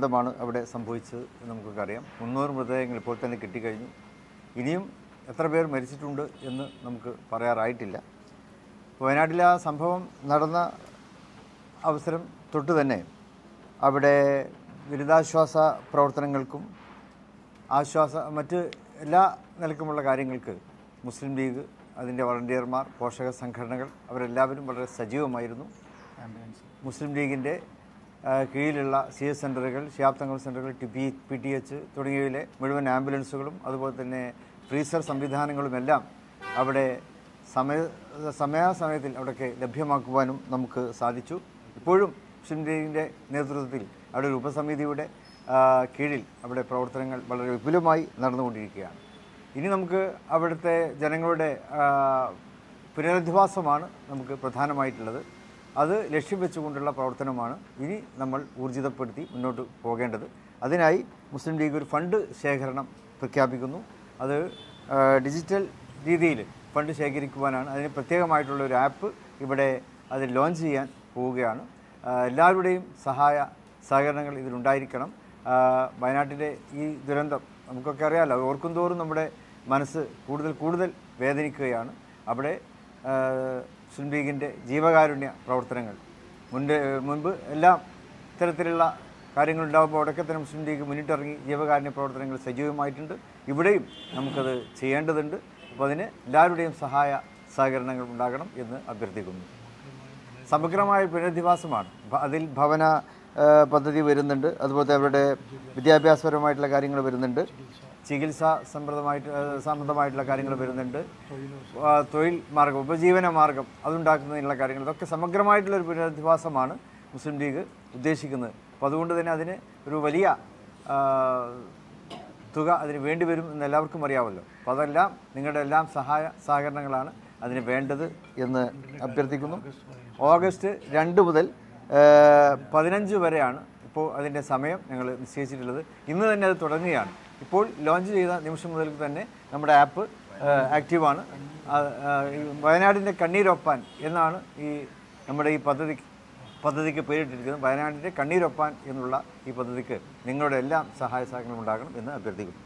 ദുരന്തമാണ് അവിടെ സംഭവിച്ചത് എന്ന് നമുക്കൊക്കെ അറിയാം മുന്നൂറ് മൃതദേഹങ്ങൾ ഇപ്പോൾ തന്നെ കിട്ടിക്കഴിഞ്ഞു ഇനിയും എത്ര പേർ മരിച്ചിട്ടുണ്ട് എന്ന് നമുക്ക് പറയാറായിട്ടില്ല വയനാട്ടിലെ ആ സംഭവം നടന്ന അവസരം തൊട്ട് തന്നെ അവിടെ ദുരിതാശ്വാസ പ്രവർത്തനങ്ങൾക്കും ആശ്വാസ മറ്റ് എല്ലാ നിലക്കുമുള്ള കാര്യങ്ങൾക്ക് മുസ്ലിം ലീഗ് അതിൻ്റെ വളണ്ടിയർമാർ പോഷക സംഘടനകൾ അവരെല്ലാവരും വളരെ സജീവമായിരുന്നു മുസ്ലിം ലീഗിൻ്റെ ആ, കീഴിലുള്ള സി എസ് സെൻ്ററുകൾ ശാബ്ദങ്ങൾ സെൻ്ററുകൾ T P P T H തുടങ്ങിയവയിലെ മുഴുവൻ ആംബുലൻസുകളും അതുപോലെ തന്നെ ഫ്രീസർ സംവിധാനങ്ങളുമെല്ലാം അവിടെ സമയ സമയാസമയത്തിൽ അവിടെയൊക്കെ ലഭ്യമാക്കുവാനും നമുക്ക് സാധിച്ചു ഇപ്പോഴും മുസ്ലിം ലീഗിൻ്റെ നേതൃത്വത്തിൽ അവിടെ ഒരു ഉപസമിതിയുടെ ആ, കീഴിൽ അവിടെ പ്രവർത്തനങ്ങൾ വളരെ വിപുലമായി നടന്നുകൊണ്ടിരിക്കുകയാണ് ഇനി നമുക്ക് അവിടുത്തെ ജനങ്ങളുടെ ആ, പുനരധിവാസമാണ് നമുക്ക് പ്രധാനമായിട്ടുള്ളത് അത് ലക്ഷ്യം വെച്ചുകൊണ്ടുള്ള പ്രവർത്തനമാണ് ഇനി നമ്മൾ ഊർജിതപ്പെടുത്തി മുന്നോട്ട് പോകേണ്ടത് അതിനായി മുസ്ലിം ലീഗ് ഒരു ഫണ്ട് ശേഖരണം പ്രഖ്യാപിക്കുന്നു അത് ആ, ഡിജിറ്റൽ രീതിയിൽ ഫണ്ട് ശേഖരിക്കുവാനാണ് അതിന് പ്രത്യേകമായിട്ടുള്ള ഒരു ആപ്പ് ഇവിടെ അത് ലോഞ്ച് ചെയ്യാൻ പോവുകയാണ് ആ, എല്ലാവരുടെയും സഹായ സഹകരണങ്ങൾ ഇതിലുണ്ടായിരിക്കണം ആ, വയനാട്ടിലെ ഈ ദുരന്തം നമുക്കൊക്കെ അറിയാമല്ലോ ഓർക്കും തോറും നമ്മുടെ മനസ്സ് കൂടുതൽ കൂടുതൽ വേദനിക്കുകയാണ് അവിടെ ആ, മുസ്ലിം ലീഗിൻ്റെ ജീവകാരുണ്യ പ്രവർത്തനങ്ങൾ മുൻപ് മുൻപ് എല്ലാം ഇത്തരത്തിലുള്ള കാര്യങ്ങൾ ഉണ്ടാകുമ്പോൾ അവിടെയൊക്കെ തന്നെ മുസ്ലിം ലീഗ് മുന്നിട്ടിറങ്ങി ജീവകാരുണ്യ പ്രവർത്തനങ്ങൾ സജീവമായിട്ടുണ്ട് ഇവിടെയും നമുക്കത് ചെയ്യേണ്ടതുണ്ട് അപ്പോൾ അതിന് എല്ലാവരുടെയും സഹായ സഹകരണങ്ങൾ ഉണ്ടാകണം എന്ന് അഭ്യർത്ഥിക്കുന്നു സമഗ്രമായ പുനരധിവാസമാണ് ഭ- അതിൽ ഭവന ആ, പദ്ധതി വരുന്നുണ്ട് അതുപോലെ അവരുടെ വിദ്യാഭ്യാസപരമായിട്ടുള്ള കാര്യങ്ങൾ വരുന്നുണ്ട് ചികിത്സാ സംബന്ധമായിട്ട് ആ, സംബന്ധമായിട്ടുള്ള കാര്യങ്ങൾ വരുന്നുണ്ട് ആ, തൊഴിൽ മാർഗം ഉപജീവന മാർഗം അതുണ്ടാക്കുന്നതിനുള്ള കാര്യങ്ങൾ ഇതൊക്കെ സമഗ്രമായിട്ടുള്ള ഒരു പുനരധിവാസമാണ് മുസ്ലിം ലീഗ് ഉദ്ദേശിക്കുന്നത് അപ്പോൾ അതുകൊണ്ട് തന്നെ അതിന് ഒരു വലിയ ആ, തുക അതിന് വേണ്ടി വരും എന്ന് എല്ലാവർക്കും അറിയാമല്ലോ അപ്പോൾ അതെല്ലാം നിങ്ങളുടെ എല്ലാം സഹായ സഹകരണങ്ങളാണ് അതിന് വേണ്ടത് എന്ന് അഭ്യർത്ഥിക്കുന്നു ഓഗസ്റ്റ് രണ്ട് മുതൽ ഏഹ്, പതിനഞ്ച് വരെയാണ് ഇപ്പോൾ അതിൻ്റെ സമയം ഞങ്ങൾ നിശ്ചയിച്ചിട്ടുള്ളത് ഇന്ന് തന്നെ അത് തുടങ്ങുകയാണ് ഇപ്പോൾ ലോഞ്ച് ചെയ്ത നിമിഷം മുതൽ തന്നെ നമ്മുടെ ആപ്പ് ആക്റ്റീവാണ് ആ, ആ, ഈ വയനാടിൻ്റെ കണ്ണീരൊപ്പാൻ എന്നാണ് ഈ നമ്മുടെ ഈ പദ്ധതി പദ്ധതിക്ക് പേരിട്ടിരിക്കുന്നത് വയനാടിൻ്റെ കണ്ണീരൊപ്പാൻ എന്നുള്ള ഈ പദ്ധതിക്ക് നിങ്ങളുടെ എല്ലാം സഹായ സഹകരണം ഉണ്ടാകണം എന്ന് അഭ്യർത്ഥിക്കുന്നു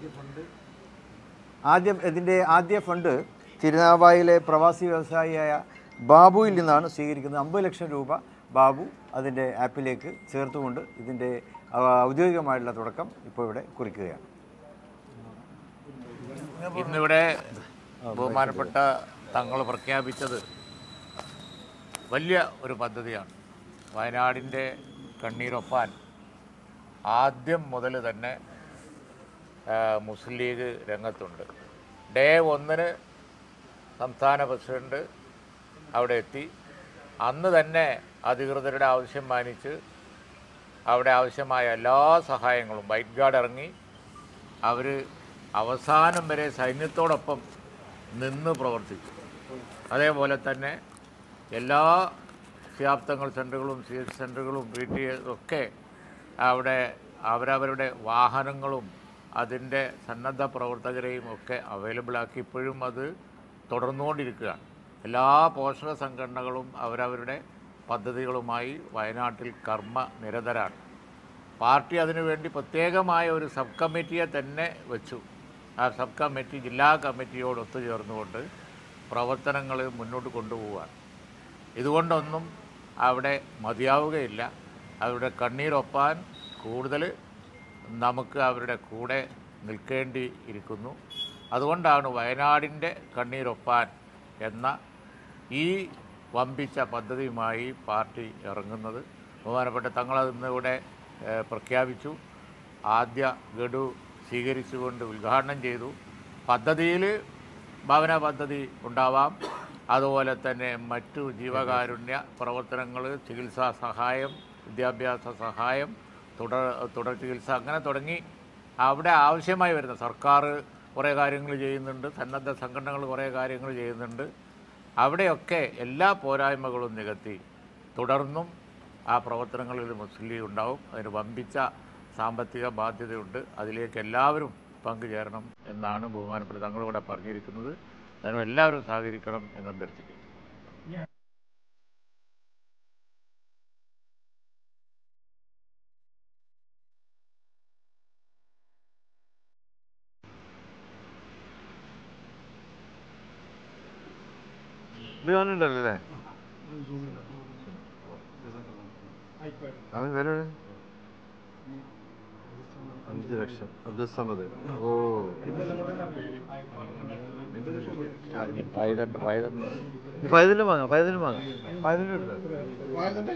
ആദ്യം ഇതിൻ്റെ ആദ്യ ഫണ്ട് തിരുനാവായിലെ പ്രവാസി വ്യവസായിയായ ബാബുവിൽ നിന്നാണ് സ്വീകരിക്കുന്നത് അമ്പത് ലക്ഷം രൂപ ബാബു അതിൻ്റെ ആപ്പിലേക്ക് ചേർത്തുകൊണ്ട് ഇതിൻ്റെ ആ, ഔദ്യോഗികമായിട്ടുള്ള തുടക്കം ഇപ്പോൾ ഇവിടെ കുറിക്കുകയാണ് ഇന്നിവിടെ ബഹുമാനപ്പെട്ട തങ്ങൾ പ്രഖ്യാപിച്ചത് വലിയ ഒരു പദ്ധതിയാണ് വയനാടിൻ്റെ കണ്ണീരൊപ്പാൻ ആദ്യം മുതൽ തന്നെ ആ, മുസ്ലിം ലീഗ് രംഗത്തുണ്ട് ഡേ ഒന്നിന് സംസ്ഥാന പ്രസിഡന്റ് അവിടെ എത്തി അന്ന് തന്നെ അധികൃതരുടെ ആവശ്യം മാനിച്ച് അവിടെ ആവശ്യമായ എല്ലാ സഹായങ്ങളും വൈറ്റ് ഗാർഡ് ഇറങ്ങി അവർ അവസാനം വരെ സൈന്യത്തോടൊപ്പം നിന്ന് പ്രവർത്തിച്ചു അതേപോലെ തന്നെ എല്ലാ ശാബ്ദങ്ങൾ സെൻ്ററുകളും സി എച്ച് സെൻ്ററുകളും പി ടി ഒക്കെ അവിടെ അവരവരുടെ വാഹനങ്ങളും അതിൻ്റെ സന്നദ്ധ പ്രവർത്തകരെയും ഒക്കെ അവൈലബിൾ ആക്കി ഇപ്പോഴും അത് തുടർന്നുകൊണ്ടിരിക്കുകയാണ് എല്ലാ പോഷക സംഘടനകളും അവരവരുടെ പദ്ധതികളുമായി വയനാട്ടിൽ കർമ്മ നിരതരാണ് പാർട്ടി അതിനുവേണ്ടി പ്രത്യേകമായ ഒരു സബ് കമ്മിറ്റിയെ തന്നെ വെച്ചു ആ സബ് കമ്മിറ്റി ജില്ലാ കമ്മിറ്റിയോട് ഒത്തുചേർന്നുകൊണ്ട് പ്രവർത്തനങ്ങൾ മുന്നോട്ട് കൊണ്ടുപോവുകയാണ് ഇതുകൊണ്ടൊന്നും അവിടെ മതിയാവുകയില്ല അവരുടെ കണ്ണീരൊപ്പാൻ കൂടുതൽ നമുക്ക് അവരുടെ കൂടെ നിൽക്കേണ്ടി ഇരിക്കുന്നു അതുകൊണ്ടാണ് വയനാടിൻ്റെ കണ്ണീരൊപ്പാൻ എന്ന ഈ വമ്പിച്ച പദ്ധതിയുമായി പാർട്ടി ഇറങ്ങുന്നത് ബഹുമാനപ്പെട്ട തങ്ങളത് ഇന്നിവിടെ ഏഹ്, പ്രഖ്യാപിച്ചു ആദ്യ ഗഡു സ്വീകരിച്ചുകൊണ്ട് ഉദ്ഘാടനം ചെയ്തു പദ്ധതിയിൽ ഭവന പദ്ധതി ഉണ്ടാവാം അതുപോലെ തന്നെ മറ്റു ജീവകാരുണ്യ പ്രവർത്തനങ്ങൾ ചികിത്സാ സഹായം വിദ്യാഭ്യാസ സഹായം തുടർ തുടർ ചികിത്സ അങ്ങനെ തുടങ്ങി അവിടെ ആവശ്യമായി വരുന്ന സർക്കാർ കുറേ കാര്യങ്ങൾ ചെയ്യുന്നുണ്ട് സന്നദ്ധ സംഘടനകൾ കുറേ കാര്യങ്ങൾ ചെയ്യുന്നുണ്ട് അവിടെയൊക്കെ എല്ലാ പോരായ്മകളും നികത്തി തുടർന്നും ആ പ്രവർത്തനങ്ങളിൽ മുസ്ലിം ലീഗ് ഉണ്ടാവും അതിന് വമ്പിച്ച സാമ്പത്തിക ബാധ്യതയുണ്ട് അതിലേക്ക് എല്ലാവരും പങ്കുചേരണം എന്നാണ് ബഹുമാനപ്പെട്ട തങ്ങളിവിടെ പറഞ്ഞിരിക്കുന്നത് അതിനും എല്ലാവരും സഹകരിക്കണം എന്ന് അഭ്യർത്ഥിക്കുന്നു ഇത് കാണുന്നുണ്ടല്ലോ അല്ലേ അവൻ വില എവിടെ? അഞ്ച് ലക്ഷം അബ്ദുൽ സമദ് ഓ പൈതൽ പൈതൽ പതിനും വാങ്ങാം പതിനും വാങ്ങാം പതിനും എടുത്തോ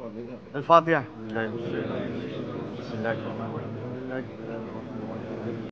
الفاتحة بسم الله الرحمن الرحيم